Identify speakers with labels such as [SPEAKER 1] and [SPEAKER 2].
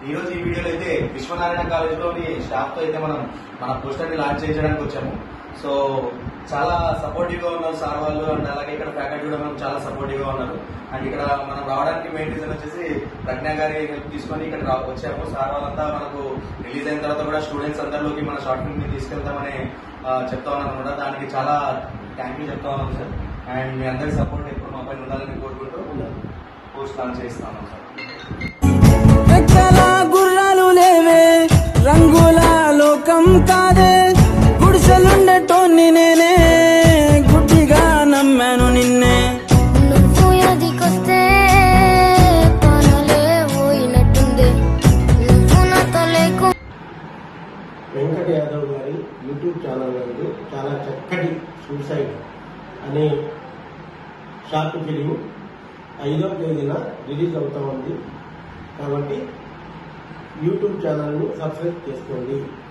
[SPEAKER 1] ఈ రోజు ఈ వీడియోలో అయితే విశ్వనారాయణ కాలేజ్ లోని స్టాఫ్ తో అయితే మనం మన పోస్టర్ ని లాంచ్ చేయించడానికి వచ్చాము సో చాలా సపోర్టివ్ గా ఉన్నారు సార్ వాళ్ళు అండ్ అలాగే ఇక్కడ ఫ్యాకల్టీ కూడా మనకు చాలా సపోర్టివ్ గా ఉన్నారు అండ్ ఇక్కడ మనం రావడానికి మెయిన్ రీజన్ వచ్చేసి ప్రజ్ఞా గారి హెల్ప్ తీసుకొని ఇక్కడ రా- వచ్చాము సార్ వాళ్ళంతా మనకు రిలీజ్ అయిన తర్వాత కూడా స్టూడెంట్స్ అందరిలోకి మన షార్ట్ ఫిల్మ్ ని తీసుకెళ్తామని ఆ, చెప్తా ఉన్నాను అనమాట దానికి చాలా థ్యాంక్ యూ చెప్తా ఉన్నాను సార్ అండ్ మీ అందరి సపోర్ట్ ఎప్పుడు మా పైన ఉండాలని కోరుకుంటూ పోస్ట్ లాంచ్ చేస్తాను సార్
[SPEAKER 2] రెక్కల గుర్రాలు లేవే రంగుల లోకం కాదే గుడిసెలుండటోన్ని నేనే గుడ్డిగా నమ్మాను నిన్నే
[SPEAKER 3] నువ్వు ఎదికొస్తే పనులే పోయినట్టుంది నువ్వు నాతో లేకు
[SPEAKER 4] వెంకట యాదవ్ గారి యూట్యూబ్ ఛానల్ నందు చాలా చక్కటి సూసైడ్ అనే షార్ట్ ఫిలిం ఐదో తేదీన రిలీజ్ అవుతా ఉంది కాబట్టి యూట్యూబ్ ఛానల్ను సబ్స్క్రైబ్ చేసుకోండి